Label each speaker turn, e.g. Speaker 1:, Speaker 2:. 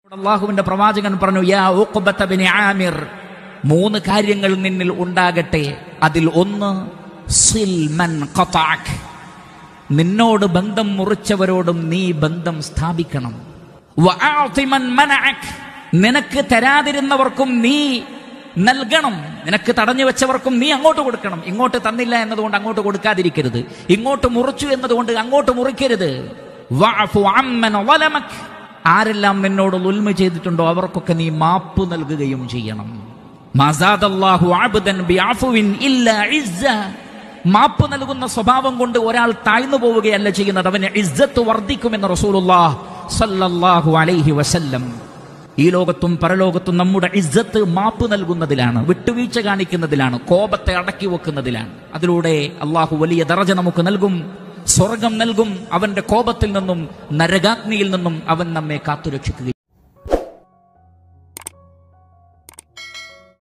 Speaker 1: അള്ളാഹുവിന്റെ പ്രവാചകൻ പറഞ്ഞു യാ ഉഖ്ബത്ത ബിൻ ആമിർ മൂന്ന് കാര്യങ്ങൾ നിന്നിൽ ഉണ്ടാകട്ടെ അതിൽ ഒന്ന് സിൽ മൻ ഖതഅക്. നിന്നോട് ബന്ധം മുറിച്ചവരോടും നീ ബന്ധം സ്ഥാപിക്കണം വഅഅതി മൻ മനഅക്. നിനക്ക് തരാതിരുന്നവർക്കും നീ നൽകണം നിനക്ക് തടഞ്ഞു വെച്ചവർക്കും നീ അങ്ങോട്ട് കൊടുക്കണം ഇങ്ങോട്ട് തന്നില്ല എന്നതുകൊണ്ട് അങ്ങോട്ട് കൊടുക്കാതിരിക്കരുത് ഇങ്ങോട്ട് മുറിച്ചു എന്നതുകൊണ്ട് അങ്ങോട്ട് മുറിക്കരുത് വഅഫു അമ്മൻ വലമക്. ആരെല്ലാം നിന്നോട് ഉൽമ ചെയ്തിട്ടുണ്ടോ അവർക്കൊക്കെ നീ മാപ്പ് നൽകുകയും ചെയ്യണം മസാദല്ലാഹു അബ്ദൻ ബിഅഫുവിൻ ഇല്ലാ ഇസ്സ. മാപ്പ് നൽകുന്ന സ്വഭാവം കൊണ്ട് ഒരാൾ താഴ്ന്നു പോവുകയല്ല ചെയ്യുന്നത് അവന് ഇസ്സത്ത് വർദ്ധിക്കുമെന്ന് റസൂലുള്ളാഹ് സല്ലല്ലാഹു അലൈഹി വസല്ലം ഈ ലോകത്തും പരലോകത്തും നമ്മുടെ ഇസ്സത്ത് മാപ്പ് നൽകുന്നതിലാണ് വിട്ടുവീഴ്ച കാണിക്കുന്നതിലാണ് കോപത്തെ അടക്കി വെക്കുന്നതിലാണ് അതിലൂടെ അള്ളാഹു വലിയ ദറജ നമുക്ക് നൽകും സ്വർഗം നൽകും അവന്റെ കോപത്തിൽ നിന്നും നരകാഗ്നിയിൽ നിന്നും അവൻ നമ്മെ കാത്തുരക്ഷിക്കുകയും